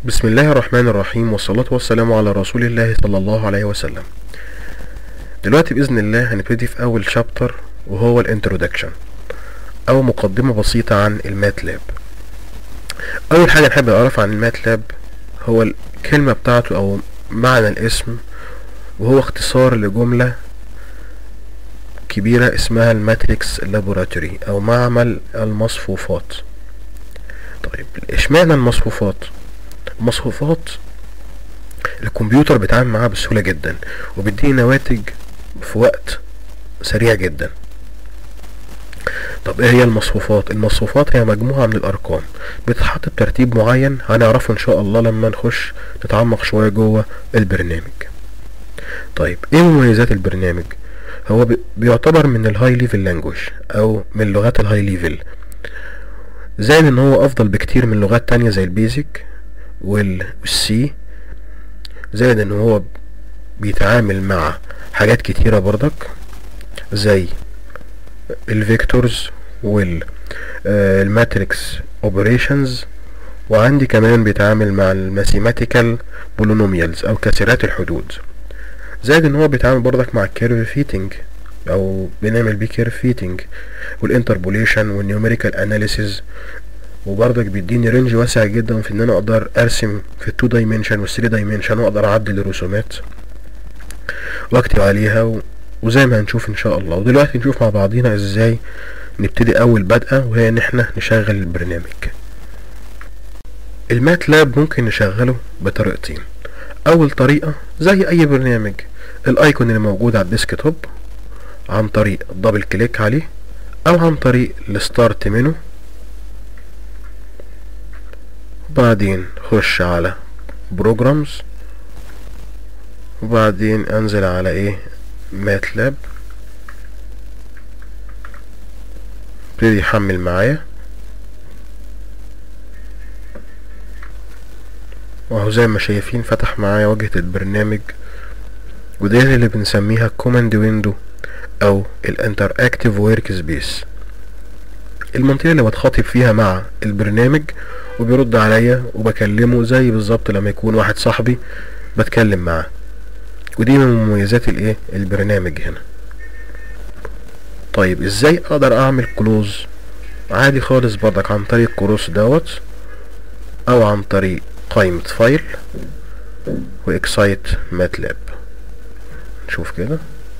بسم الله الرحمن الرحيم والصلاة والسلام على رسول الله صلى الله عليه وسلم دلوقتي بإذن الله هنبتدي في أول شابتر وهو الانترودكشن أو مقدمة بسيطة عن الماتلاب أول حاجة نحب نعرف عن الماتلاب هو الكلمة بتاعته أو معنى الاسم وهو اختصار لجملة كبيرة اسمها الماتريكس لابوراتوري أو معمل المصفوفات طيب اشمعنى المصفوفات المصفوفات الكمبيوتر بيتعامل معاها بسهولة جدا وبيديني نواتج في وقت سريع جدا طب ايه هي المصفوفات المصفوفات هي مجموعة من الارقام بتتحط بترتيب معين هنعرفه ان شاء الله لما نخش نتعمق شوية جوه البرنامج طيب ايه مميزات البرنامج هو بي- بيعتبر من الهاي ليفل لانجوج او من لغات الهاي ليفل زائد ان هو افضل بكتير من لغات تانية زي البيزك وال- والسي زائد ان هو بيتعامل مع حاجات كتيرة برضك زي الفيكتورز وال الماتريكس اوبريشنز وعندي كمان بيتعامل مع الماثيماتيكال بولينوميالز او كسرات الحدود زائد ان هو بيتعامل برضك مع الكيرف فيتنج او بنعمل بيه كيرف فيتنج والانتربوليشن والنيوميريكال اناليسيز وبرضك بيديني رينج واسع جدا في ان انا اقدر ارسم في التو دايمنشن والثري دايمنشن واقدر اعدل الرسومات واكتب عليها و... وزي ما هنشوف ان شاء الله ودلوقتي نشوف مع بعضينا ازاي نبتدي اول بدءة وهي ان احنا نشغل البرنامج الماتلاب ممكن نشغله بطريقتين اول طريقة زي اي برنامج الايكون اللي موجود على الديسك توب عن طريق دبل كليك عليه او عن طريق الستارت منو وبعدين خش على بروجرامز وبعدين انزل على ايه ماتلاب ابتدي يحمل معايا وهو زي ما شايفين فتح معايا واجهة البرنامج ودي اللي بنسميها كوماند ويندو او الانتر اكتيف ورك سبيس المنطقة اللي بتخاطب فيها مع البرنامج وبيرد عليا وبكلمه زي بالظبط لما يكون واحد صاحبي بتكلم معاه ودي من مميزات الايه البرنامج هنا طيب ازاي اقدر اعمل كلوز عادي خالص برضك عن طريق كروس دوت او عن طريق قائمة فايل واكسايت ماتلاب نشوف كده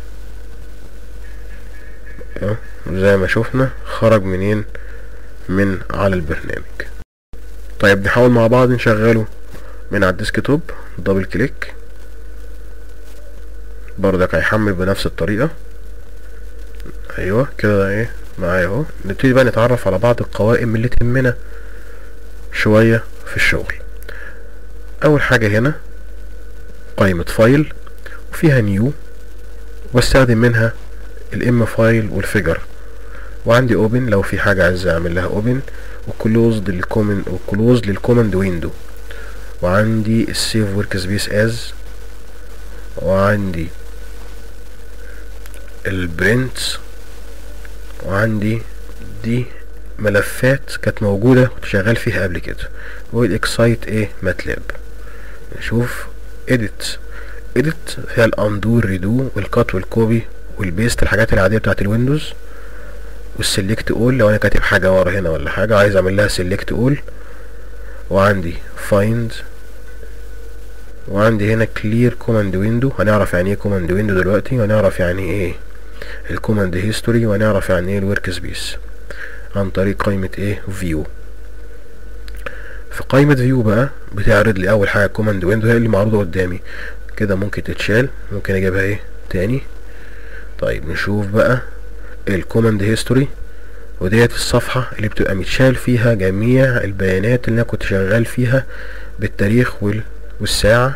أهو، زي ما شفنا خرج منين من على البرنامج طيب نحاول مع بعض نشغله من على الديسك توب دبل كليك برضك هيحمل بنفس الطريقة ايوه كده ايه معايا اهو نبتدي بقى نتعرف على بعض القوائم اللي تهمنا شوية في الشغل اول حاجة هنا قائمة فايل وفيها نيو واستخدم منها الام فايل والفيجر وعندي اوبن لو في حاجة عايز اعمل لها اوبن وكلوز للكومن وكلوز للكوماند ويندو وعندي السيف ورك سبيس از وعندي البرنت وعندي دي ملفات كانت موجودة كنت شغال فيها قبل كده والاكسايت ايه ماتلاب نشوف اديت اديت هي الاندو الريدو والكات والكوبي والبيست الحاجات العادية بتاعت الويندوز والسلكت اول لو انا كاتب حاجة ورا هنا ولا حاجة عايز اعمل لها سلكت اول وعندي فايند وعندي هنا كلير كوماند ويندو هنعرف يعني ايه كوماند ويندو دلوقتي وهنعرف يعني ايه الكوماند هيستوري وهنعرف يعني ايه الورك سبيس عن طريق قائمة ايه فيو في قائمة فيو بقى بتعرض لي اول حاجة كوماند ويندو هي اللي معروضة قدامي كده ممكن تتشال ممكن اجيبها ايه تاني طيب نشوف بقى الكوماند هيستوري وديت الصفحة اللي بتبقى متشال فيها جميع البيانات اللي انا كنت شغال فيها بالتاريخ وال... والساعة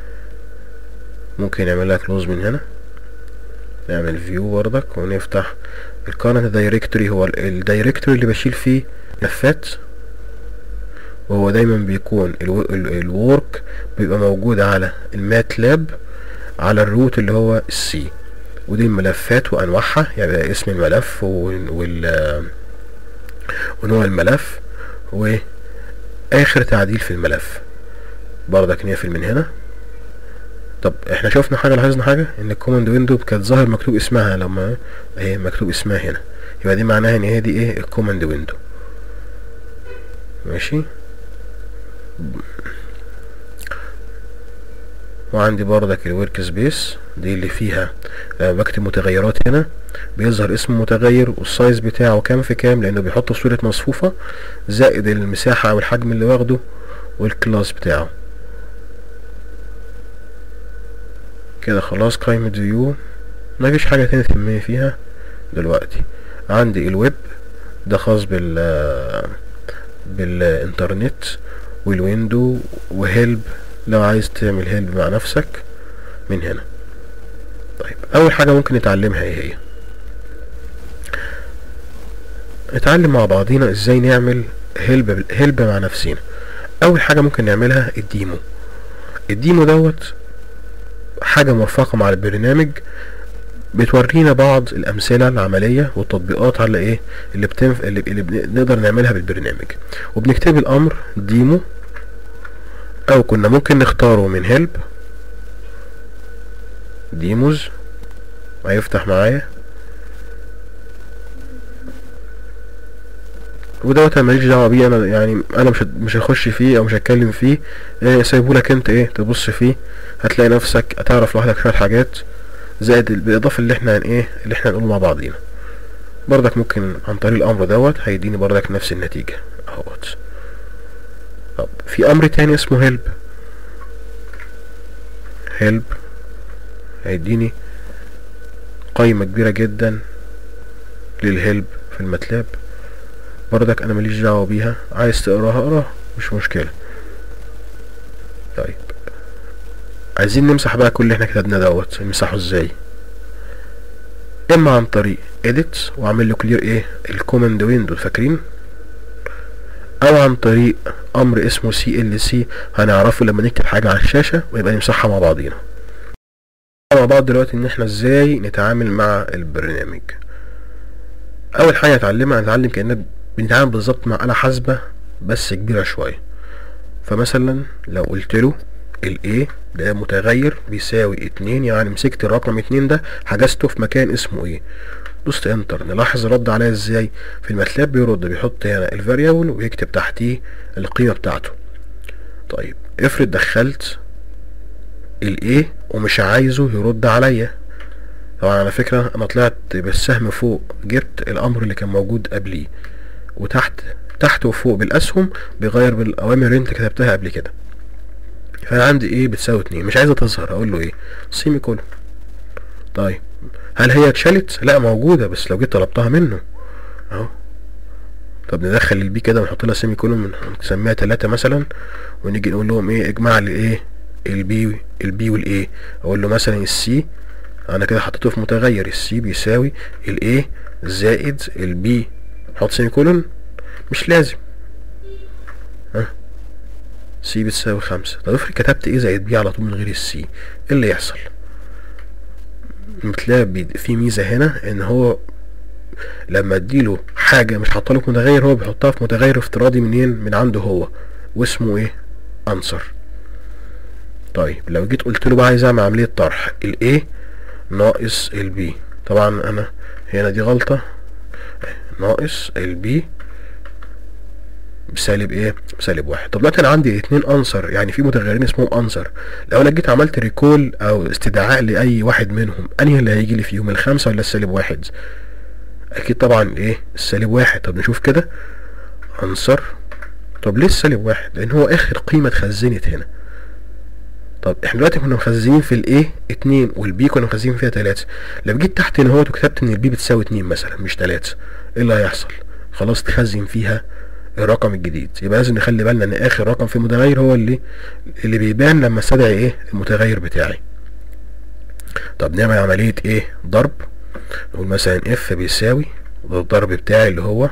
ممكن نعمل لها كلوز من هنا نعمل فيو برضك ونفتح الكارنت دايركتوري هو الدايركتوري اللي بشيل فيه ملفات وهو دايما بيكون الورك بيبقى موجود على الماتلاب على الروت اللي هو السي ودي الملفات وانواعها يعني اسم الملف وال ونوع الملف واخر تعديل في الملف برضك نقفل من هنا طب احنا شفنا حاجة لاحظنا حاجة ان الكوماند ويندو كانت ظاهر مكتوب اسمها لما ايه مكتوب اسمها هنا يبقى دي معناها ان هي دي ايه الكوماند ويندو ماشي وعندي برضك الورك سبيس دي اللي فيها لما بكتب متغيرات هنا بيظهر اسم متغير والسايز بتاعه كام في كام لانه بيحطه في صورة مصفوفة زائد المساحة او الحجم اللي واخده والكلاس بتاعه كده خلاص قائمة فيو مفيش حاجة تانية تهمني فيها دلوقتي عندي الويب ده خاص بال بالانترنت والويندو وهيلب لو عايز تعمل هيلب مع نفسك من هنا طيب اول حاجة ممكن نتعلمها ايه هي نتعلم مع بعضينا ازاي نعمل هيلب هيلب مع نفسينا اول حاجة ممكن نعملها الديمو الديمو دوت حاجة مرفقة مع البرنامج بتورينا بعض الأمثلة العملية والتطبيقات على إيه اللي بتنف... اللي, اللي بنقدر نعملها بالبرنامج وبنكتب الأمر ديمو أو كنا ممكن نختاره من هيلب ديموز هيفتح معايا ودوت انا ماليش دعوه بيه انا يعني انا مش مش هخش فيه او مش هتكلم فيه إيه سايبهولك انت ايه تبص فيه هتلاقي نفسك هتعرف لوحدك شويه حاجات زائد بالاضافه اللي احنا ايه اللي احنا هنقوله مع بعضينا برضك ممكن عن طريق الامر دوت هيديني برضك نفس النتيجه اهوت طب في امر تاني اسمه هيلب هيلب هيديني قائمه كبيره جدا للهيلب في الماتلاب برضك انا ماليش دعوه بيها عايز تقراها اقراها مش مشكله طيب عايزين نمسح بقى كل اللي احنا كتبناه دوت نمسحه ازاي اما عن طريق edit واعمل له كلير ايه الكوماند ويندو فاكرين او عن طريق امر اسمه سي ال سي هنعرفه لما نكتب حاجه على الشاشه ويبقى نمسحها مع بعضينا مع بعض دلوقتي ان احنا ازاي نتعامل مع البرنامج اول حاجه نتعلمها نتعلم كاننا بنتعامل بالظبط مع آلة حاسبة بس كبيرة شوية فمثلا لو قلت له ال A ده متغير بيساوي اتنين يعني مسكت الرقم اتنين ده حجزته في مكان اسمه ايه دوست انتر نلاحظ رد عليا ازاي في الماتلاب بيرد بيحط هنا الفاريبل ويكتب تحتيه القيمة بتاعته طيب افرض دخلت ال A ومش عايزه يرد عليا طبعا على فكرة انا طلعت بالسهم فوق جبت الامر اللي كان موجود قبليه وتحت تحت وفوق بالاسهم بيغير بالاوامر اللي انت كتبتها قبل كده فانا عندي ايه بتساوي اتنين مش عايزه تظهر اقول له ايه سيمي كولون طيب هل هي اتشالت لا موجوده بس لو جيت طلبتها منه اهو طب ندخل البي كده ونحط لها سيمي كولون نسميها تلاتة مثلا ونيجي نقول لهم ايه اجمع لي ايه البي البي والايه اقول له مثلا السي انا كده حطيته في متغير السي بيساوي الايه زائد البي حط سيمي كولون مش لازم ها سي بتساوي خمسة طب افرض كتبت ايه زائد بي على طول من غير السي ايه اللي يحصل بتلاقي في ميزة هنا ان هو لما اديله حاجة مش حاطه في متغير هو بيحطها في متغير افتراضي منين من عنده هو واسمه ايه انسر طيب لو جيت قلت له بقى عايز اعمل عملية طرح الايه ناقص البي طبعا انا هنا دي غلطة ناقص البي بسالب ايه بسالب واحد طب دلوقتي انا عندي اتنين انسر يعني في متغيرين اسمهم انسر لو انا جيت عملت ريكول او استدعاء لاي واحد منهم انهي اللي هيجي لي فيهم الخمسة ولا السالب واحد اكيد طبعا ايه السالب واحد طب نشوف كده انسر طب ليه السالب واحد لان هو اخر قيمة اتخزنت هنا طب احنا دلوقتي كنا مخزنين في الايه اتنين والبي كنا مخزنين فيها تلاتة لو جيت تحت هنا اهوت وكتبت ان البي بتساوي اتنين مثلا مش تلاتة ايه اللي هيحصل خلاص تخزن فيها الرقم الجديد يبقى لازم نخلي بالنا ان اخر رقم في المتغير هو اللي اللي بيبان لما استدعي ايه المتغير بتاعي طب نعمل عملية ايه ضرب نقول مثلا اف بيساوي ده الضرب بتاعي اللي هو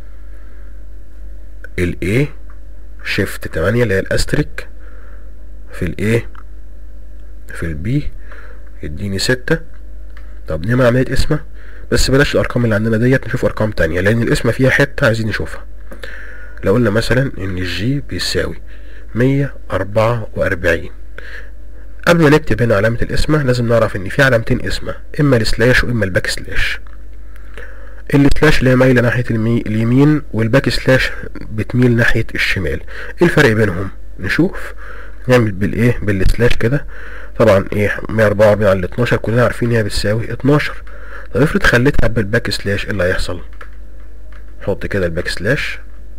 الايه شيفت تمانية اللي هي الاستريك في الايه في البي يديني ستة طب نعمل عملية اسمة بس بلاش الارقام اللي عندنا ديت نشوف ارقام تانية لان الاسم فيها حتة عايزين نشوفها لو قلنا مثلا ان الجي بيساوي مية أربعة وأربعين قبل ما نكتب هنا علامة القسمة لازم نعرف ان في علامتين قسمة اما السلاش واما الباك سلاش السلاش اللي هي مايلة ناحية المي... اليمين والباك سلاش بتميل ناحية الشمال ايه الفرق بينهم نشوف نعمل بالايه بالسلاش كده طبعا ايه 144 على 12 كلنا عارفين هي بتساوي 12 طب افرض خليتها بالباك سلاش ايه اللي هيحصل حط كده الباك سلاش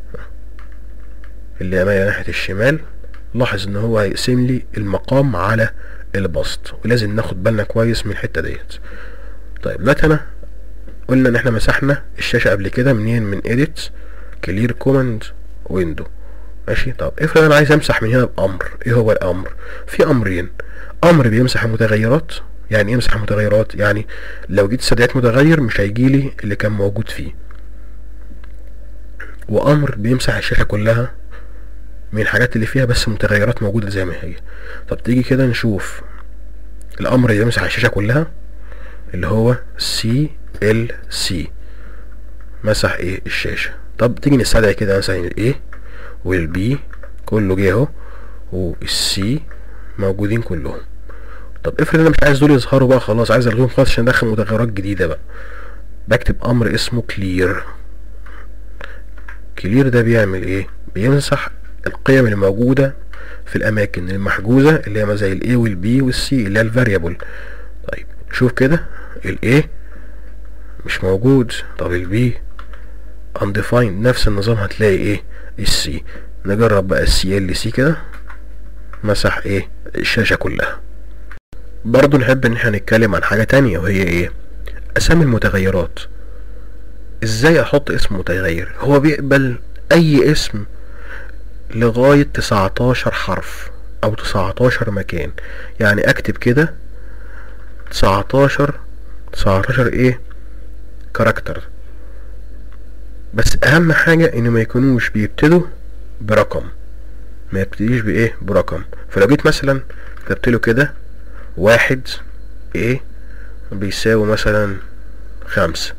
اللي هي مايلة ناحية الشمال لاحظ ان هو هيقسم لي المقام على البسط ولازم ناخد بالنا كويس من الحتة ديت طيب دلوقتي انا قلنا ان احنا مسحنا الشاشة قبل كده منين من edit clear command window ماشي طب افرض انا عايز امسح من هنا بامر ايه هو الامر في امرين امر بيمسح المتغيرات يعني ايه يمسح المتغيرات يعني لو جيت استدعيت متغير مش هيجيلي اللي كان موجود فيه وامر بيمسح الشاشة كلها من الحاجات اللي فيها بس متغيرات موجودة زي ما هي طب تيجي كده نشوف الامر اللي يمسح الشاشة كلها اللي هو سي ال سي مسح ايه الشاشة طب تيجي نستدعي كده مثلا الايه والبي كله جه اهو والسي موجودين كلهم طب افرض انا مش عايز دول يظهروا بقى خلاص عايز الغيهم خالص عشان ادخل متغيرات جديدة بقى بكتب امر اسمه كلير كلير ده بيعمل ايه بيمسح القيم اللي موجودة في الأماكن المحجوزة اللي هي زي ال A وال B وال C اللي هي الفاريبل طيب شوف كده ال A مش موجود طب ال B undefined نفس النظام هتلاقي ايه ال C نجرب بقى ال C ال C كده مسح ايه الشاشة كلها برضو نحب ان احنا نتكلم عن حاجة تانية وهي ايه اسامي المتغيرات ازاي احط اسم متغير هو بيقبل اي اسم لغاية تسعتاشر حرف او تسعتاشر مكان يعني اكتب كده تسعتاشر تسعتاشر ايه كاركتر بس اهم حاجة ان ما يكونوش بيبتدوا برقم ما يبتديش بايه برقم فلو جيت مثلا كتبت له كده واحد ايه بيساوي مثلا خمسة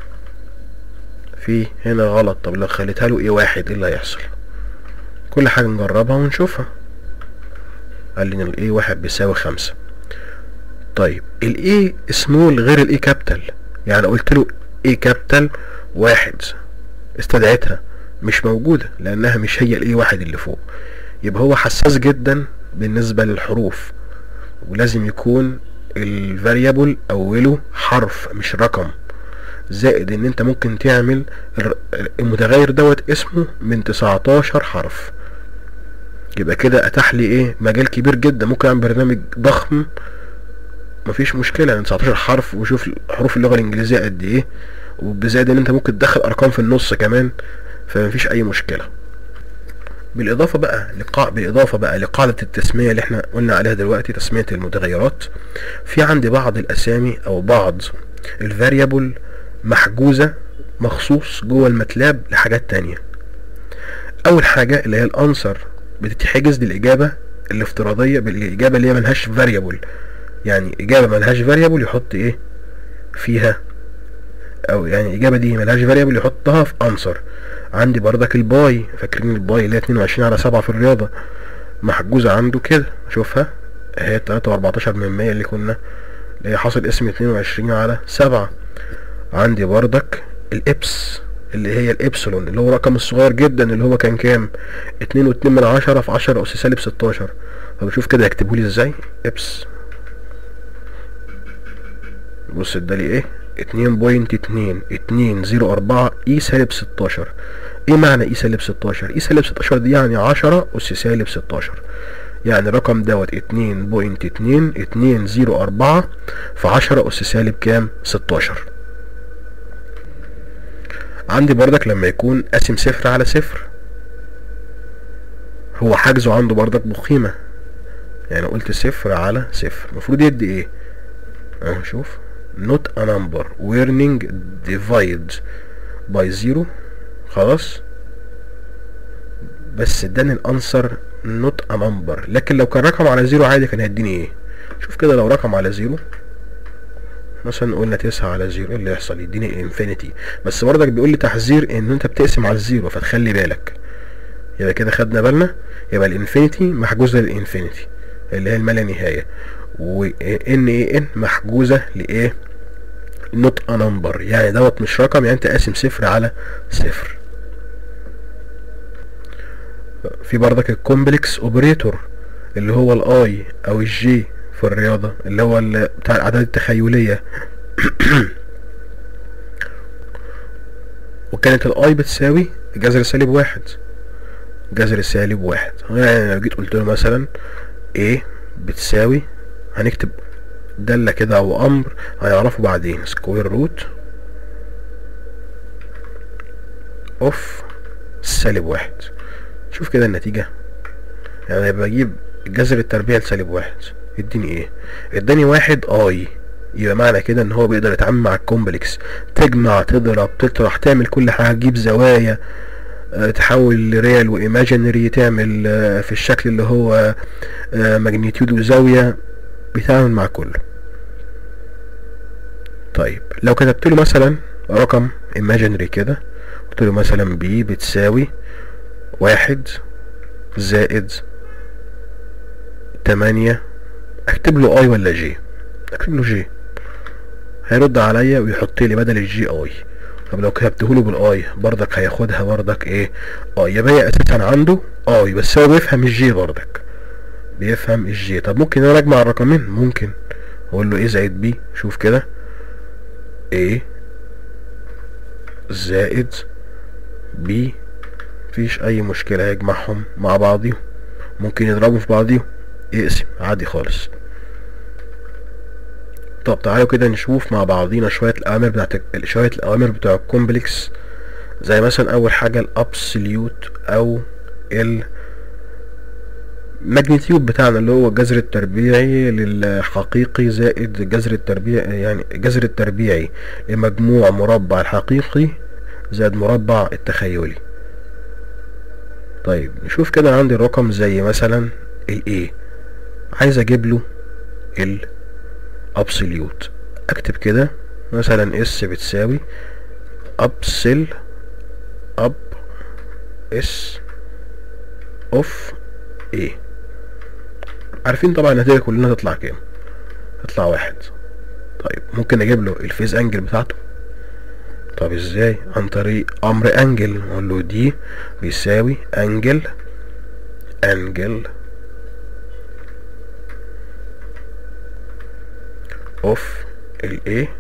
في هنا غلط طب لو خليتها له ايه واحد ايه اللي هيحصل كل حاجة نجربها ونشوفها قال لي ان الايه واحد بيساوي خمسة طيب الايه سمول غير الايه كابيتال يعني قلت له ايه كابيتال واحد استدعيتها مش موجودة لانها مش هي الايه واحد اللي فوق يبقى هو حساس جدا بالنسبة للحروف ولازم يكون الفاريبل اوله حرف مش رقم زائد ان انت ممكن تعمل المتغير دوت اسمه من 19 حرف يبقى كده اتاح لي ايه مجال كبير جدا ممكن اعمل برنامج ضخم مفيش مشكله يعني 19 حرف وشوف حروف اللغه الانجليزيه قد ايه وبزائد ان انت ممكن تدخل ارقام في النص كمان فمفيش اي مشكله بالاضافه بقى لقاع بالاضافه بقى لقاعده التسميه اللي احنا قلنا عليها دلوقتي تسميه المتغيرات في عندي بعض الاسامي او بعض الفاريبل محجوزة مخصوص جوه الماتلاب لحاجات تانية اول حاجة اللي هي الانسر بتتحجز للاجابة الافتراضية بالاجابة اللي هي ملهاش فاريبل يعني اجابة ملهاش فاريبل يحط ايه فيها او يعني الاجابة دي ملهاش فاريبل يحطها في انسر عندي بردك الباي فاكرين الباي اللي هي 22 على 7 في الرياضة محجوزة عنده كده شوفها اهي 3 و14 من 100 اللي كنا اللي هي حاصل اسم 22 على 7 عندي بردك الابس اللي هي الابسلون اللي هو رقم الصغير جدا اللي هو كان كام اتنين واتنين من عشرة في عشرة اس سالب ستاشر طب شوف كده يكتبه لي ازاي ابس بص ادالي ايه اتنين بوينت اتنين اتنين زيرو اربعة اي سالب ستاشر ايه معنى اي سالب ستاشر اي سالب ستاشر دي يعني عشرة اس سالب ستاشر يعني الرقم دوت اتنين بوينت اتنين اتنين زيرو اربعة في عشرة اس سالب كام ستاشر عندي بردك لما يكون قاسم صفر على صفر هو حاجزه عنده بردك بقيمة يعني قلت صفر على صفر المفروض يدي ايه اهو شوف not a number warning divide by zero خلاص بس اداني الانسر not a number لكن لو كان رقم على زيرو عادي كان هيديني ايه شوف كده لو رقم على زيرو مثلا قلنا تسعة على زيرو ايه اللي يحصل يديني انفينيتي بس برضك بيقول لي تحذير ان انت بتقسم على الزيرو فتخلي بالك يبقى كده خدنا بالنا يبقى الانفينيتي محجوزة للانفينيتي اللي هي الما نهاية و ان اي ان محجوزة لايه نوت ا نمبر يعني دوت مش رقم يعني انت قاسم صفر على صفر في بردك الكومبلكس اوبريتور اللي هو الاي او الجي في الرياضة اللي هو ال- بتاع الاعداد التخيلية وكانت الاي بتساوي جذر سالب واحد جذر سالب واحد يعني لو جيت قلت له مثلا a بتساوي هنكتب دالة كده او امر هنعرفه بعدين سكوير روت اوف سالب واحد شوف كده النتيجة يعني بجيب جذر التربيع لسالب واحد يديني ايه اداني واحد اي يبقى معنى كده ان هو بيقدر يتعامل مع الكومبلكس تجمع تضرب تطرح تعمل كل حاجة تجيب زوايا آه، تحول لريال وايماجينري تعمل آه، في الشكل اللي هو ماجنيتيود وزاوية بيتعامل مع كله طيب لو كتبت له مثلا رقم imaginary كده قلت له مثلا b بتساوي واحد زائد تمانية اكتب له اي ولا جي اكتب له جي هيرد عليا ويحط لي بدل الجي اي طب لو كتبته له بالاي برضك هياخدها برضك ايه اي يبقى هي اساسا عنده اي بس هو بيفهم الجي برضك بيفهم الجي طب ممكن انا اجمع الرقمين ممكن اقول له ايه زائد بي شوف كده ايه زائد بي مفيش اي مشكلة يجمعهم مع بعضهم ممكن يضربوا في بعضهم يقسم عادي خالص طب تعالوا كده نشوف مع بعضينا شوية الأوامر بتاعت شوية الأوامر بتوع الكومبلكس زي مثلا أول حاجة الأبسوليوت أو ال ماجنتيود بتاعنا اللي هو الجذر التربيعي للحقيقي زائد الجذر التربيعي يعني الجذر التربيعي لمجموع مربع الحقيقي زائد مربع التخيلي طيب نشوف كده عندي الرقم زي مثلا ال A عايز اجيب له ال absolute اكتب كده مثلا اس بتساوي ابسل اب اس اوف ايه عارفين طبعا النتيجة كلنا تطلع كام تطلع واحد طيب ممكن اجيب له الفيز انجل بتاعته طب ازاي عن طريق امر انجل نقول له دي بيساوي انجل انجل اوف الايه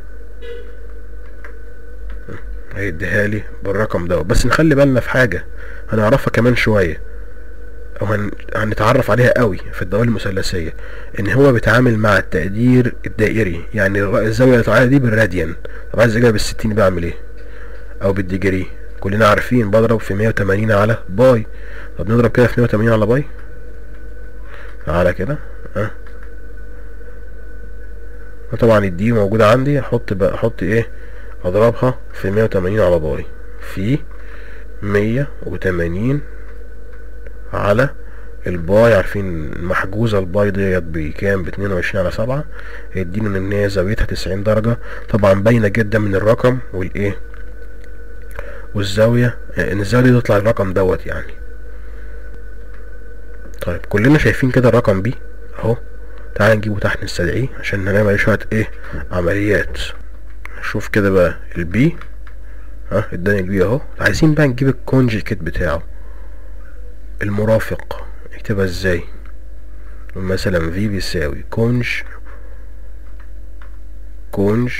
هيديها لي بالرقم ده بس نخلي بالنا في حاجة هنعرفها كمان شوية او هن... هنتعرف عليها قوي في الدوال المثلثية ان هو بيتعامل مع التقدير الدائري يعني الر- الزاوية اللي طالعة دي بالراديان طب عايز اجيبها بالستين بعمل ايه او بالديجري كلنا عارفين بضرب في 180 على باي طب نضرب كده في 180 على باي تعالى كده ها طبعا الدي موجودة عندي احط بقى احط ايه اضربها في 180 على باي في 180 على الباي عارفين محجوزة الباي ديت بكام باتنين وعشرين على سبعة هيدينا ان هي زاويتها تسعين درجة طبعا باينة جدا من الرقم والايه والزاوية يعني ان الزاوية دي تطلع الرقم دوت يعني طيب كلنا شايفين كده الرقم بي اهو تعال نجيبه تحت نستدعيه عشان هنعمل شوية ايه عمليات شوف كده بقى البي ها اداني البي اهو عايزين بقى نجيب الكونجيكت بتاعه المرافق اكتبها ازاي مثلا في بيساوي كونج كونج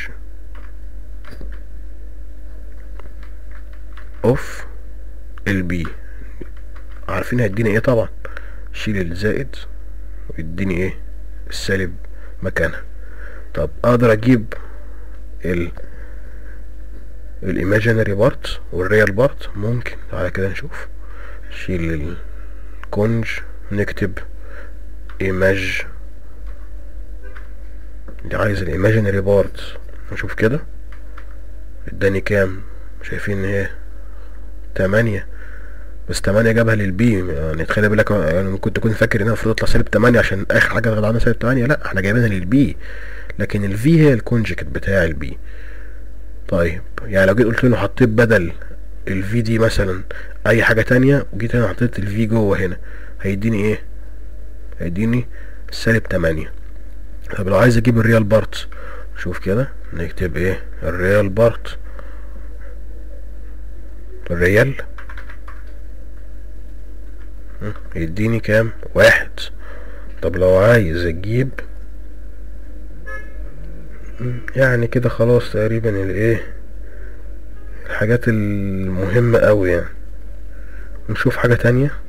اوف البي عارفين هيديني ايه طبعا شيل الزائد ويديني ايه السالب مكانها طب اقدر اجيب ال الايماجينري بارت والريال بارت ممكن تعالى كده نشوف شيل الكونج نكتب ايماج اللي عايز الايماجينري بارت نشوف كده اداني كام شايفين ان هي تمانية بس تمانية جابها للبي يعني تخيل بالك يعني ممكن تكون فاكر انها المفروض تطلع سالب تمانية عشان اخر حاجة غير عندنا سالب تمانية لا احنا جايبينها للبي لكن الفي هي الكونجكت بتاع البي طيب يعني لو جيت قلت له حطيت بدل الفي دي مثلا اي حاجة تانية وجيت هنا حطيت الفي جوه هنا هيديني ايه هيديني سالب تمانية طب لو عايز اجيب الريال بارت شوف كده نكتب ايه الريال بارت الريال م، يديني كام واحد طب لو عايز اجيب م، يعني كده خلاص تقريبا الايه الحاجات المهمة اوي يعني نشوف حاجة تانية